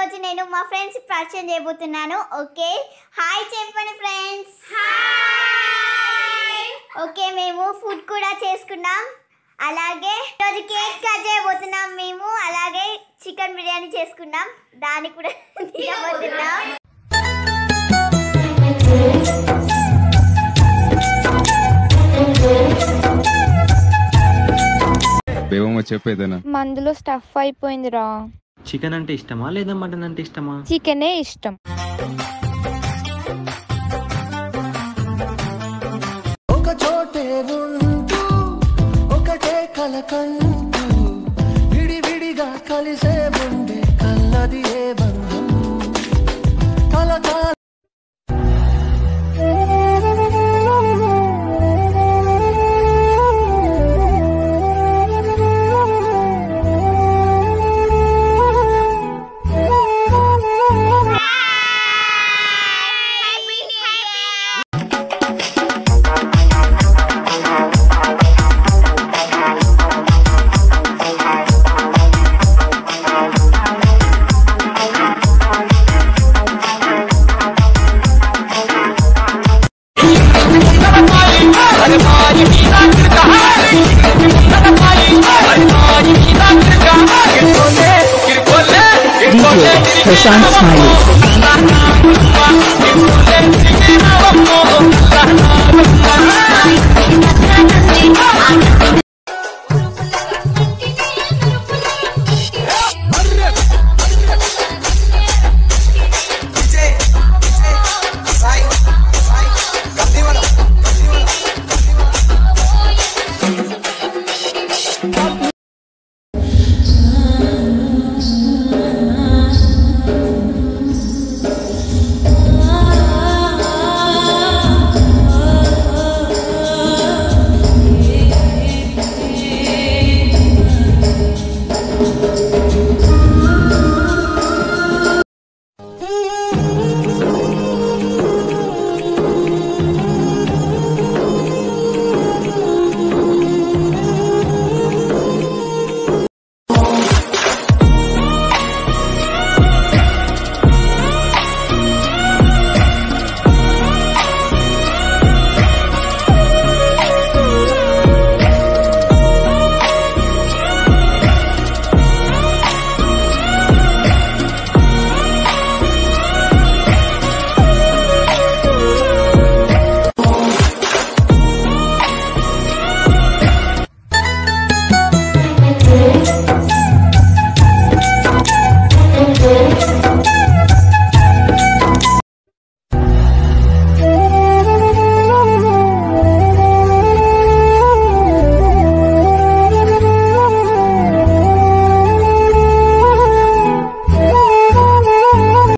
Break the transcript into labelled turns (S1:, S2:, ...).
S1: రోజు నేను మా ఫ్రెండ్స్ పరిచయం చేయబోతున్నాను ఓకే హాయ్ చెప్పండి ఫ్రెండ్స్ ఓకే మేము ఫుడ్ కూడా చేసుకున్నాం అలాగే ఈరోజు కేక్ కట్ చేయబోతున్నాం మేము అలాగే చికెన్ బిర్యానీ చేసుకున్నాం దాన్ని కూడా తినబోతున్నాం
S2: బేవమ్మ చెప్పేదనా
S3: మందులో స్టఫ్ అయిపోయిందిరా
S4: చికెన్ అంటే ఇష్టమా లేదా మటన్ అంటే ఇష్టమా
S3: చికెనే ఇష్టం
S5: ఒక చోటే ఉంటూ ఒకటే కలకంటూ విడివిడిగా కలిసే ఉండే కల్లది ఏ బంధం కలకాలం
S6: Prashant Smiley.